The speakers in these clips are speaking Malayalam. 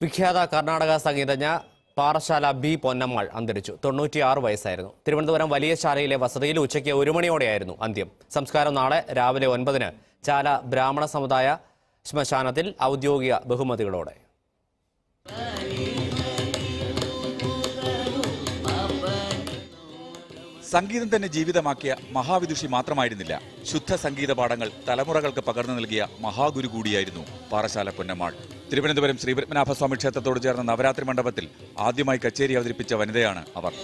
വിഖ്യാത കർണാടക സംഗീതജ്ഞ പാറശാല ബി പൊന്നമ്മാൾ അന്തരിച്ചു തൊണ്ണൂറ്റിയാറ് വയസ്സായിരുന്നു തിരുവനന്തപുരം വലിയ ശാലയിലെ വസതിയിൽ ഉച്ചയ്ക്ക് ഒരു മണിയോടെയായിരുന്നു അന്ത്യം സംസ്കാരം നാളെ രാവിലെ ഒൻപതിന് ചാല ബ്രാഹ്മണ സമുദായ ശ്മശാനത്തിൽ ഔദ്യോഗിക ബഹുമതികളോടെ സംഗീതം തന്നെ ജീവിതമാക്കിയ മഹാവിദുഷി മാത്രമായിരുന്നില്ല ശുദ്ധ സംഗീത പാഠങ്ങൾ തലമുറകൾക്ക് പകർന്നു നൽകിയ മഹാഗുരു കൂടിയായിരുന്നു പാറശാല പൊന്നമ്മാൾ തിരുവനന്തപുരം ശ്രീപത്മനാഭസ്വാമി ക്ഷേത്രത്തോട് ചേർന്ന നവരാത്രി മണ്ഡപത്തിൽ ആദ്യമായി കച്ചേരി അവതരിപ്പിച്ച വനിതയാണ് അവർ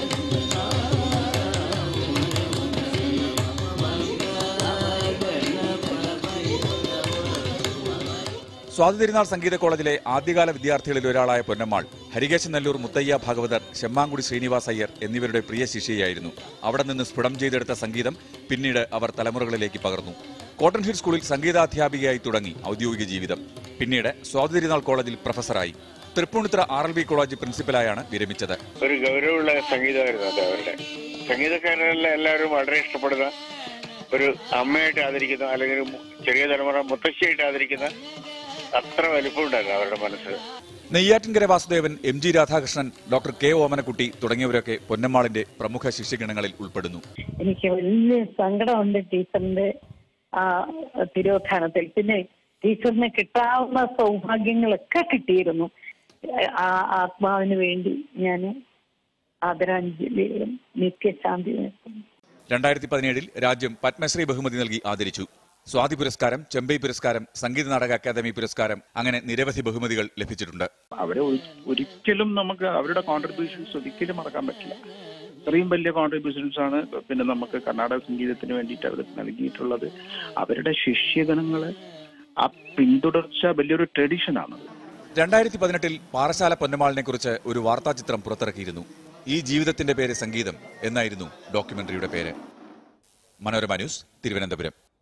സ്വാതി തിരുനാൾ സംഗീത കോളേജിലെ ആദ്യകാല വിദ്യാർത്ഥികളിൽ ഒരാളായ പൊന്നമ്മാൾ ഹരികേശൻ നെല്ലൂർ മുത്തയ്യ ഭാഗവതർ ശെമ്മാങ്കുടി ശ്രീനിവാസ് അയ്യർ എന്നിവരുടെ പ്രിയ ശിഷ്യയായിരുന്നു അവിടെ നിന്ന് സ്ഫുടം ചെയ്തെടുത്ത സംഗീതം പിന്നീട് അവർ തലമുറകളിലേക്ക് പകർന്നു കോട്ടൺ ഹിൽ സ്കൂളിൽ സംഗീതാധ്യാപികയായി തുടങ്ങി ഔദ്യോഗിക ജീവിതം പിന്നീട് സ്വാതി തിരുനാൾ കോളേജിൽ പ്രൊഫസറായി Tripunithura R L V college പ്രിൻസിപ്പലായാണ് വിരമിച്ചത് ഒരു ഗൗരവമുള്ള സംഗീതമായിരുന്നു അത് അവരുടെ സംഗീതക്കാരെല്ലാം എല്ലാവരും വളരെ ഇഷ്ടപ്പെടുന്ന ഒരു അമ്മയായിട്ട് ആദരിക്കുന്ന അല്ലെങ്കിൽ ഒരു ചെറിയ തലമുറ മുത്തശ്ശിയായിട്ട് ആദരിക്കുന്ന അത്ര വലിപ്പമുണ്ടായിരുന്നു അവരുടെ മനസ്സിൽ Neyyattinkara Vasudevan M G Radhakrishnan doctor K Omanakutty തുടങ്ങിയവരൊക്കെ പൊന്നമ്മാളിന്റെ പ്രമുഖ ശിഷ്യഗണങ്ങളിൽ ഉൾപ്പെടുന്നു എനിക്ക് വലിയ സങ്കടമുണ്ട് ടീച്ചറിന്റെ ആ തിരോധാനത്തിൽ പിന്നെ ടീച്ചറിന് കിട്ടാവുന്ന സൗഭാഗ്യങ്ങളൊക്കെ കിട്ടിയിരുന്നു ആ ആത്മാവിന് വേണ്ടി ഞാൻ ആദരാഞ്ജലികളും നിത്യശാന്തി നേർക്കുന്നു രണ്ടായിരത്തി പതിനേഴിൽ രാജ്യം പത്മശ്രീ ബഹുമതി നൽകി ആദരിച്ചു സ്വാതി പുരസ്കാരം ചെമ്പൈ പുരസ്കാരം സംഗീത നാടക അക്കാദമി പുരസ്കാരം അങ്ങനെ നിരവധി ബഹുമതികൾ ലഭിച്ചിട്ടുണ്ട് അവരെ ഒരി- ഒരിക്കലും നമുക്ക് അവരുടെ കോൺട്രിബ്യൂഷൻസ് ഒരിക്കലും മറക്കാൻ പറ്റില്ല ഇത്രയും വലിയ കോൺട്രിബ്യൂഷൻസ് ആണ് പിന്നെ നമുക്ക് കർണാടക സംഗീതത്തിന് വേണ്ടിയിട്ട് അവർ നൽകിയിട്ടുള്ളത് അവരുടെ ശിഷ്യഗണങ്ങള് ആ പിന്തുടർച്ച വലിയൊരു ട്രഡീഷൻ ആണത് രണ്ടായിരത്തി പതിനെട്ടിൽ പാറശാല പൊന്നമാളിനെ കുറിച്ച് ഒരു വാർത്താചിത്രം പുറത്തിറക്കിയിരുന്നു ഈ ജീവിതത്തിന്റെ പേര് സംഗീതം എന്നായിരുന്നു ഡോക്യുമെന്ററിയുടെ പേര് മനോരമ ന്യൂസ് തിരുവനന്തപുരം